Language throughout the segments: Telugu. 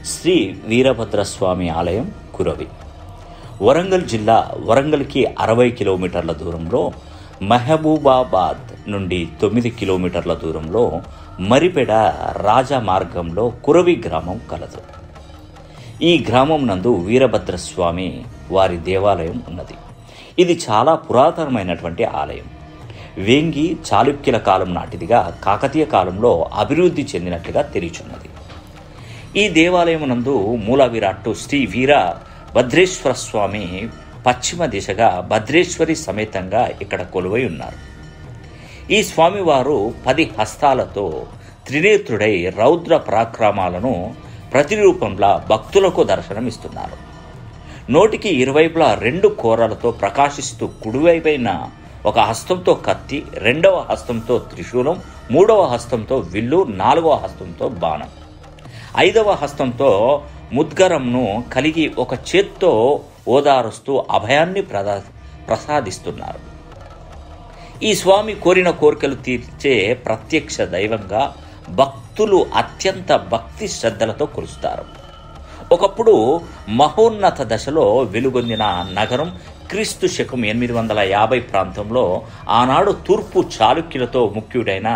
శ్రీ వీరభద్రస్వామి ఆలయం కురవి వరంగల్ జిల్లా వరంగల్కి అరవై కిలోమీటర్ల దూరంలో మహబూబాబాద్ నుండి తొమ్మిది కిలోమీటర్ల దూరంలో మరిపెడ రాజా మార్గంలో కురవి గ్రామం కలదు ఈ గ్రామం నందు వీరభద్రస్వామి వారి దేవాలయం ఉన్నది ఇది చాలా పురాతనమైనటువంటి ఆలయం వేంగి చాళుక్యుల కాలం నాటిదిగా కాకతీయ కాలంలో అభివృద్ధి చెందినట్లుగా తెలియచున్నది ఈ దేవాలయం నందు మూల విరాట్టు శ్రీ వీర భద్రేశ్వర స్వామి పశ్చిమ దిశగా భద్రేశ్వరి సమేతంగా ఇక్కడ కొలువై ఉన్నారు ఈ స్వామివారు పది హస్తాలతో త్రినేత్రుడై రౌద్ర పరాక్రమాలను ప్రతిరూపంలా భక్తులకు దర్శనమిస్తున్నారు నోటికి ఇరువైపులా రెండు కోరలతో ప్రకాశిస్తూ కుడివైపైన ఒక హస్తంతో కత్తి రెండవ హస్తంతో త్రిశూలం మూడవ హస్తంతో విల్లు నాలుగవ హస్తంతో బాణం ఐదవ హస్తంతో ముద్గరంను కలిగి ఒక చేత్తో ఓదారుస్తూ అభయాన్ని ప్రదా ప్రసాదిస్తున్నారు ఈ స్వామి కోరిన కోరికలు తీర్చే ప్రత్యక్ష దైవంగా భక్తులు అత్యంత భక్తి శ్రద్ధలతో కొలుస్తారు ఒకప్పుడు మహోన్నత దశలో వెలుగొందిన నగరం క్రీస్తు శకం ఎనిమిది వందల యాభై ప్రాంతంలో ఆనాడు తూర్పు చాళుక్యులతో ముఖ్యుడైన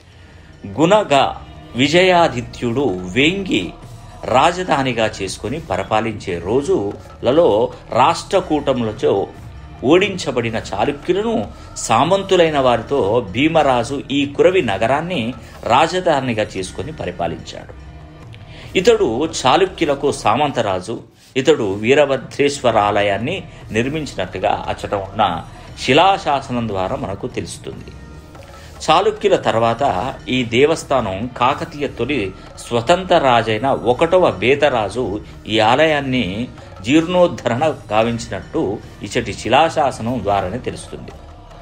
గుణగ విజయాదిత్యుడు వేంగి రాజధానిగా చేసుకుని పరిపాలించే రోజులలో రాష్ట్రకూటములతో ఓడించబడిన చాళుక్యులను సామంతులైన వారితో భీమరాజు ఈ కురవి నగరాన్ని రాజధానిగా చేసుకుని పరిపాలించాడు ఇతడు చాళుక్యులకు సామంతరాజు ఇతడు వీరభద్రేశ్వర ఆలయాన్ని నిర్మించినట్టుగా అచ్చట ఉన్న శిలాశాసనం ద్వారా మనకు తెలుస్తుంది చాళుక్యుల తర్వాత ఈ దేవస్థానం కాకతీయ తొలి స్వతంత్ర రాజైన ఒకటవ బేతరాజు ఈ ఆలయాన్ని జీర్ణోద్ధరణ గావించినట్టు ఇచ్చటి శిలాశాసనం ద్వారానే తెలుస్తుంది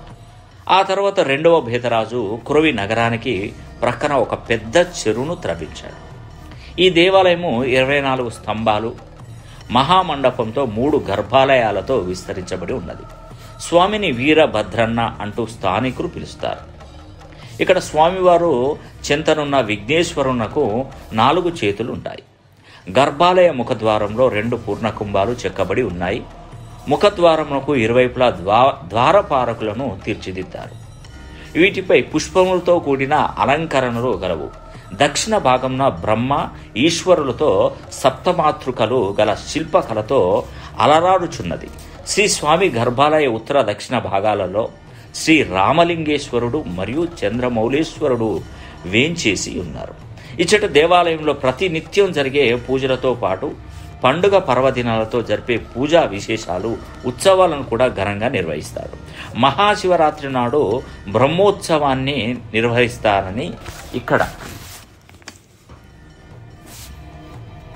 ఆ తర్వాత రెండవ భేతరాజు కురవి నగరానికి ప్రక్కన ఒక పెద్ద చెరువును త్రవ్వించాడు ఈ దేవాలయము ఇరవై నాలుగు స్తంభాలు మహామండపంతో మూడు గర్భాలయాలతో విస్తరించబడి ఉన్నది స్వామిని వీరభద్రన్న అంటూ స్థానికులు పిలుస్తారు ఇక్కడ స్వామివారు చింతనున్న విఘ్నేశ్వరునకు నాలుగు చేతులు ఉంటాయి గర్భాలయ ముఖద్వారంలో రెండు పూర్ణకుంభాలు చెక్కబడి ఉన్నాయి ముఖద్వారమునకు ఇరువైపులా ద్వా ద్వారపారకులను తీర్చిదిద్దారు వీటిపై పుష్పములతో కూడిన అలంకరణలు గలవు దక్షిణ భాగంన బ్రహ్మ ఈశ్వరులతో సప్తమాతృకలు గల శిల్పకళతో అలరాడుచున్నది శ్రీ స్వామి గర్భాలయ ఉత్తర దక్షిణ భాగాలలో శ్రీ రామలింగేశ్వరుడు మరియు చంద్రమౌళేశ్వరుడు వేంచేసి ఉన్నారు ఇచ్చట దేవాలయంలో ప్రతి నిత్యం జరిగే పూజలతో పాటు పండుగ పర్వదినాలతో జరిపే పూజా విశేషాలు ఉత్సవాలను కూడా ఘనంగా నిర్వహిస్తారు మహాశివరాత్రి నాడు బ్రహ్మోత్సవాన్ని నిర్వహిస్తారని ఇక్కడ